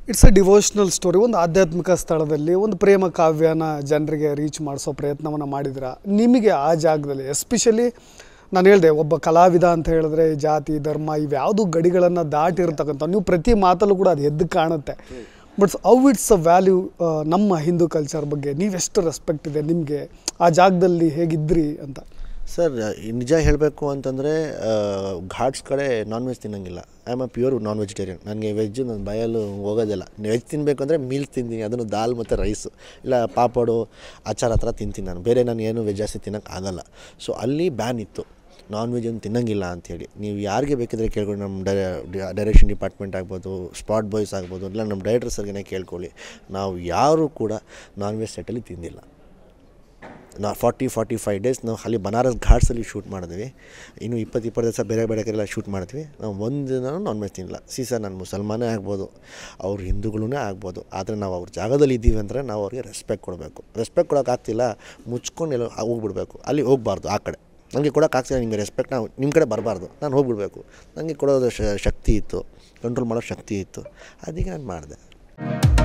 it's a devotional story ಒಂದು ಆಧ್ಯಾತ್ಮಿಕ ಸ್ಥಳದಲ್ಲಿ ಒಂದು ಪ್ರೇಮ ಕಾವ್ಯನ ಜನರಿಗೆ ರೀಚ್ ಮಾಡಿಸೋ ಪ್ರಯತ್ನವನ್ನು ಮಾಡಿದ್ರ ನಿಮಗೆ ಆ ಜಾಗದಲ್ಲಿ ಎಸ್ಪೆಷಲಿ ನಾನು ಹೇಳಿದೆ ಒಬ್ಬ ಕಲಾವಿದ ಅಂತ ಹೇಳಿದ್ರೆ ಜಾತಿ ಧರ್ಮ ಇವ್ಯಾವುದು ಗಡಿಗಳನ್ನು ದಾಟಿರ್ತಕ್ಕಂಥ ನೀವು ಪ್ರತಿ ಮಾತಲ್ಲೂ ಕೂಡ ಅದು ಎದ್ದು ಕಾಣುತ್ತೆ but how it's a value ನಮ್ಮ ಹಿಂದೂ ಕಲ್ಚರ್ ಬಗ್ಗೆ ನೀವೆಷ್ಟು ರೆಸ್ಪೆಕ್ಟ್ ಇದೆ ನಿಮಗೆ ಆ ಜಾಗದಲ್ಲಿ ಹೇಗಿದ್ರಿ ಅಂತ ಸರ್ ನಿಜ ಹೇಳಬೇಕು ಅಂತಂದರೆ ಘಾಟ್ಸ್ ಕಡೆ ನಾನ್ ವೆಜ್ ತಿನ್ನಂಗಿಲ್ಲ I am a pure non vegetarian ನನಗೆ ವೆಜ್ಜು ನನ್ನ ಬಾಯಲ್ಲೂ ಹೋಗೋದಿಲ್ಲ ವೆಜ್ ತಿನ್ನಬೇಕು ಅಂದರೆ ಮೀಲ್ಸ್ ತಿಂತೀನಿ ಅದನ್ನು ದಾಲ್ ಮತ್ತು ರೈಸು ಇಲ್ಲ ಪಾಪಡು ಅಚಾರ ಹತ್ರ ತಿಂತೀನಿ ನಾನು ಬೇರೆ ನಾನು ಏನು ವೆಜ್ ಜಾಸ್ತಿ ತಿನ್ನೋಕ್ಕೆ ಆಗಲ್ಲ ಸೊ ಅಲ್ಲಿ ಬ್ಯಾನ್ ಇತ್ತು ನಾನ್ ವೆಜ್ ಏನು ತಿನ್ನಂಗಿಲ್ಲ ಅಂಥೇಳಿ ನೀವು ಯಾರಿಗೆ ಬೇಕಿದ್ರೆ ಕೇಳ್ಕೊಂಡು ನಮ್ಮ ಡೈ ಡೈರೆಕ್ಷನ್ ಡಿಪಾರ್ಟ್ಮೆಂಟ್ ಆಗ್ಬೋದು ಸ್ಪಾಟ್ ಬಾಯ್ಸ್ ಆಗ್ಬೋದು ಇಲ್ಲ ನಮ್ಮ ಡೈರೆಕ್ಟರ್ ಸರ್ಗೆ ಕೇಳ್ಕೊಳ್ಳಿ ನಾವು ಯಾರೂ ಕೂಡ ನಾನ್ ವೆಜ್ ಸೆಟ್ಟಲ್ಲಿ ತಿಂದಿಲ್ಲ ನಾ ಫಾರ್ಟಿ ಫಾರ್ಟಿ ಫೈವ್ ಡೇಸ್ ನಾವು ಅಲ್ಲಿ ಬನಾರಸ್ ಘಾಟ್ಸಲ್ಲಿ ಶೂಟ್ ಮಾಡಿದ್ವಿ ಇನ್ನು ಇಪ್ಪತ್ತು ಇಪ್ಪತ್ತು ದಿವಸ ಬೇರೆ ಬೇರೆ ಕಡೆಲ್ಲ ಶೂಟ್ ಮಾಡ್ತೀವಿ ನಾವು ಒಂದು ದಿನ ನಾನ್ ವೆಜ್ ತಿನ್ನಲ್ಲ ಸಿ ಸರ್ ನಾನು ಮುಸಲ್ಮಾನೇ ಆಗ್ಬೋದು ಅವ್ರು ಹಿಂದೂಗಳೂ ಆಗ್ಬೋದು ಆದರೆ ನಾವು ಅವ್ರ ಜಾಗದಲ್ಲಿ ಇದ್ದೀವಿ ಅಂದರೆ ನಾವು ಅವ್ರಿಗೆ ರೆಸ್ಪೆಕ್ಟ್ ಕೊಡಬೇಕು ರೆಸ್ಪೆಕ್ಟ್ ಕೊಡೋಕ್ಕಾಗ್ತಿಲ್ಲ ಮುಚ್ಕೊಂಡು ಎಲ್ಲ ಹೋಗ್ಬಿಡ್ಬೇಕು ಅಲ್ಲಿ ಹೋಗ್ಬಾರ್ದು ಆ ಕಡೆ ನನಗೆ ಕೊಡೋಕ್ಕಾಗ್ತಿಲ್ಲ ನಿಮಗೆ ರೆಸ್ಪೆಕ್ಟ್ ನಾವು ನಿಮ್ಮ ಕಡೆ ಬರಬಾರ್ದು ನಾನು ಹೋಗ್ಬಿಡ್ಬೇಕು ನನಗೆ ಕೊಡೋದು ಶ- ಶಕ್ತಿ ಇತ್ತು ಕಂಟ್ರೋಲ್ ಮಾಡೋ ಶಕ್ತಿ ಇತ್ತು ಅದಕ್ಕೆ ನಾನು ಮಾಡಿದೆ